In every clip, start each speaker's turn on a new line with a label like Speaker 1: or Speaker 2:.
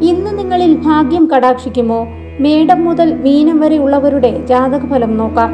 Speaker 1: ഇന്ന് നിങ്ങളിൽ ഭാഗ്യം കടാക്ഷിക്കുമോ മേടം മുതൽ മീനം വരെ ഉള്ളവരുടെ ജാതകഫലം നോക്കാം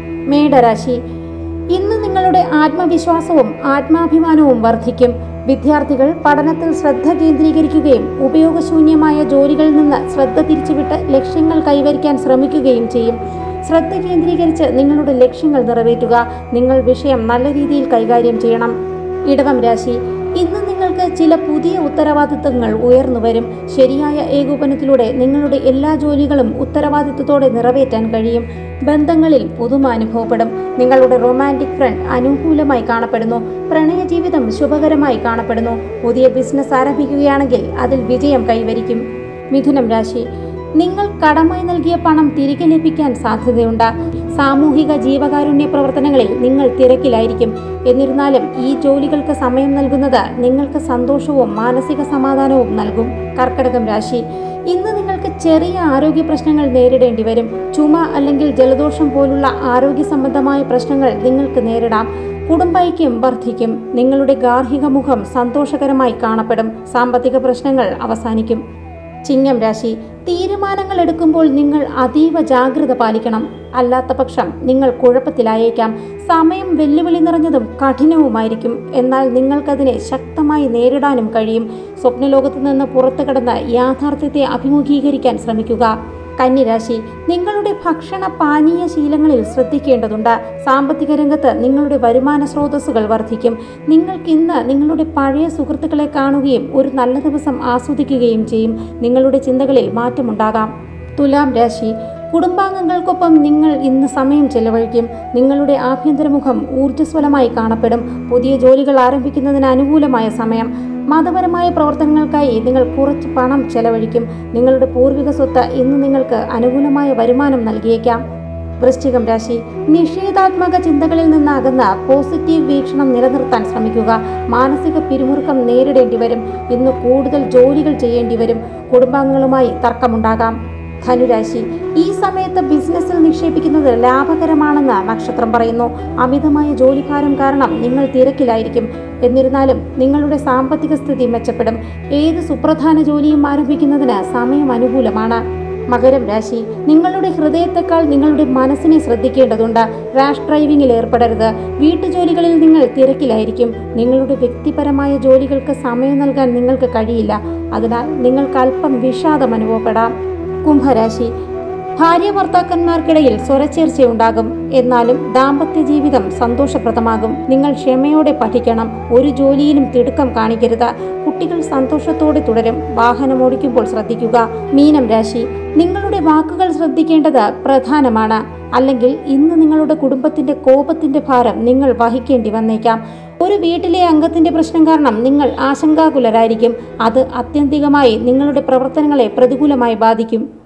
Speaker 1: മേടരാശി ഇന്ന് നിങ്ങളുടെ ആത്മവിശ്വാസവും ആത്മാഭിമാനവും വർദ്ധിക്കും വിദ്യാർത്ഥികൾ പഠനത്തിൽ ശ്രദ്ധ കേന്ദ്രീകരിക്കുകയും ഉപയോഗശൂന്യമായ ജോലികളിൽ നിന്ന് ശ്രദ്ധ തിരിച്ചുവിട്ട് ലക്ഷ്യങ്ങൾ കൈവരിക്കാൻ ശ്രമിക്കുകയും ചെയ്യും ശ്രദ്ധ കേന്ദ്രീകരിച്ച് നിങ്ങളുടെ ലക്ഷ്യങ്ങൾ നിറവേറ്റുക നിങ്ങൾ വിഷയം നല്ല രീതിയിൽ കൈകാര്യം ചെയ്യണം ഇടവം രാശി ഇന്ന് നിങ്ങൾക്ക് ചില പുതിയ ഉത്തരവാദിത്തങ്ങൾ ഉയർന്നു വരും ശരിയായ ഏകോപനത്തിലൂടെ നിങ്ങളുടെ എല്ലാ ജോലികളും ഉത്തരവാദിത്തത്തോടെ നിറവേറ്റാൻ കഴിയും ബന്ധങ്ങളിൽ പുതുമ അനുഭവപ്പെടും നിങ്ങളുടെ റൊമാൻറ്റിക് ഫ്രണ്ട് അനുകൂലമായി കാണപ്പെടുന്നു പ്രണയ ജീവിതം ശുഭകരമായി കാണപ്പെടുന്നു പുതിയ ബിസിനസ് ആരംഭിക്കുകയാണെങ്കിൽ അതിൽ വിജയം കൈവരിക്കും മിഥുനം രാശി നിങ്ങൾ കടമായി നൽകിയ പണം തിരികെ ലഭിക്കാൻ സാധ്യതയുണ്ട് സാമൂഹിക ജീവകാരുണ്യ പ്രവർത്തനങ്ങളിൽ നിങ്ങൾ തിരക്കിലായിരിക്കും എന്നിരുന്നാലും ഈ ജോലികൾക്ക് സമയം നൽകുന്നത് നിങ്ങൾക്ക് സന്തോഷവും മാനസിക സമാധാനവും നൽകും കർക്കടകം രാശി ഇന്ന് നിങ്ങൾക്ക് ചെറിയ ആരോഗ്യ പ്രശ്നങ്ങൾ നേരിടേണ്ടി വരും ചുമ അല്ലെങ്കിൽ ജലദോഷം പോലുള്ള ആരോഗ്യ സംബന്ധമായ പ്രശ്നങ്ങൾ നിങ്ങൾക്ക് നേരിടാം കുടുംബൈക്യം വർദ്ധിക്കും നിങ്ങളുടെ ഗാർഹിക മുഖം സന്തോഷകരമായി കാണപ്പെടും സാമ്പത്തിക പ്രശ്നങ്ങൾ അവസാനിക്കും ചിങ്ങം രാശി തീരുമാനങ്ങൾ എടുക്കുമ്പോൾ നിങ്ങൾ അതീവ ജാഗ്രത പാലിക്കണം അല്ലാത്ത പക്ഷം നിങ്ങൾ കുഴപ്പത്തിലായേക്കാം സമയം വെല്ലുവിളി നിറഞ്ഞതും കഠിനവുമായിരിക്കും എന്നാൽ നിങ്ങൾക്കതിനെ ശക്തമായി നേരിടാനും കഴിയും സ്വപ്നലോകത്ത് നിന്ന് പുറത്തു കടന്ന് യാഥാർത്ഥ്യത്തെ അഭിമുഖീകരിക്കാൻ ശ്രമിക്കുക കന്നിരാശി നിങ്ങളുടെ ഭക്ഷണ പാനീയ ശീലങ്ങളിൽ ശ്രദ്ധിക്കേണ്ടതുണ്ട് സാമ്പത്തിക രംഗത്ത് നിങ്ങളുടെ വരുമാന സ്രോതസ്സുകൾ വർദ്ധിക്കും നിങ്ങൾക്ക് ഇന്ന് നിങ്ങളുടെ പഴയ സുഹൃത്തുക്കളെ കാണുകയും ഒരു നല്ല ദിവസം ആസ്വദിക്കുകയും ചെയ്യും നിങ്ങളുടെ ചിന്തകളിൽ മാറ്റമുണ്ടാകാം തുലാം രാശി കുടുംബാംഗങ്ങൾക്കൊപ്പം നിങ്ങൾ ഇന്ന് സമയം ചെലവഴിക്കും നിങ്ങളുടെ ആഭ്യന്തരമുഖം ഊർജ്ജസ്വലമായി കാണപ്പെടും പുതിയ ജോലികൾ ആരംഭിക്കുന്നതിന് അനുകൂലമായ സമയം മതപരമായ പ്രവർത്തനങ്ങൾക്കായി നിങ്ങൾ കുറച്ച് പണം ചെലവഴിക്കും നിങ്ങളുടെ പൂർവിക സ്വത്ത് ഇന്ന് നിങ്ങൾക്ക് അനുകൂലമായ വരുമാനം നൽകിയേക്കാം വൃശ്ചികം രാശി നിഷേധാത്മക ചിന്തകളിൽ നിന്നകന്ന പോസിറ്റീവ് വീക്ഷണം നിലനിർത്താൻ ശ്രമിക്കുക മാനസിക പിരിമുറുക്കം നേരിടേണ്ടി വരും ഇന്ന് കൂടുതൽ ജോലികൾ ചെയ്യേണ്ടി വരും കുടുംബാംഗങ്ങളുമായി തർക്കമുണ്ടാകാം ധനുരാശി ഈ സമയത്ത് ബിസിനസ്സിൽ നിക്ഷേപിക്കുന്നത് ലാഭകരമാണെന്ന് നക്ഷത്രം പറയുന്നു അമിതമായ ജോലിഭാരം കാരണം നിങ്ങൾ തിരക്കിലായിരിക്കും എന്നിരുന്നാലും നിങ്ങളുടെ സാമ്പത്തിക സ്ഥിതി മെച്ചപ്പെടും ഏത് സുപ്രധാന ജോലിയും ആരംഭിക്കുന്നതിന് സമയം അനുകൂലമാണ് മകരം രാശി നിങ്ങളുടെ ഹൃദയത്തെക്കാൾ നിങ്ങളുടെ മനസ്സിനെ ശ്രദ്ധിക്കേണ്ടതുണ്ട് റാഷ് ഡ്രൈവിംഗിൽ ഏർപ്പെടരുത് വീട്ടുജോലികളിൽ നിങ്ങൾ തിരക്കിലായിരിക്കും നിങ്ങളുടെ വ്യക്തിപരമായ ജോലികൾക്ക് സമയം നൽകാൻ നിങ്ങൾക്ക് കഴിയില്ല അതിനാൽ നിങ്ങൾക്ക് അല്പം വിഷാദം അനുഭവപ്പെടാം കുംഭരാശി ഭാര്യ ഭർത്താക്കന്മാർക്കിടയിൽ സ്വരച്ചേർച്ചയുണ്ടാകും എന്നാലും ദാമ്പത്യ ജീവിതം സന്തോഷപ്രദമാകും നിങ്ങൾ ക്ഷമയോടെ പഠിക്കണം ഒരു ജോലിയിലും തിടുക്കം കാണിക്കരുത് കുട്ടികൾ സന്തോഷത്തോടെ തുടരും വാഹനം ഓടിക്കുമ്പോൾ ശ്രദ്ധിക്കുക മീനം രാശി നിങ്ങളുടെ വാക്കുകൾ ശ്രദ്ധിക്കേണ്ടത് പ്രധാനമാണ് അല്ലെങ്കിൽ ഇന്ന് നിങ്ങളുടെ കുടുംബത്തിന്റെ കോപത്തിന്റെ ഭാരം നിങ്ങൾ വഹിക്കേണ്ടി വന്നേക്കാം ഒരു വീട്ടിലെ അംഗത്തിന്റെ പ്രശ്നം കാരണം നിങ്ങൾ ആശങ്കാകുലരായിരിക്കും അത് ആത്യന്തികമായി നിങ്ങളുടെ പ്രവർത്തനങ്ങളെ പ്രതികൂലമായി ബാധിക്കും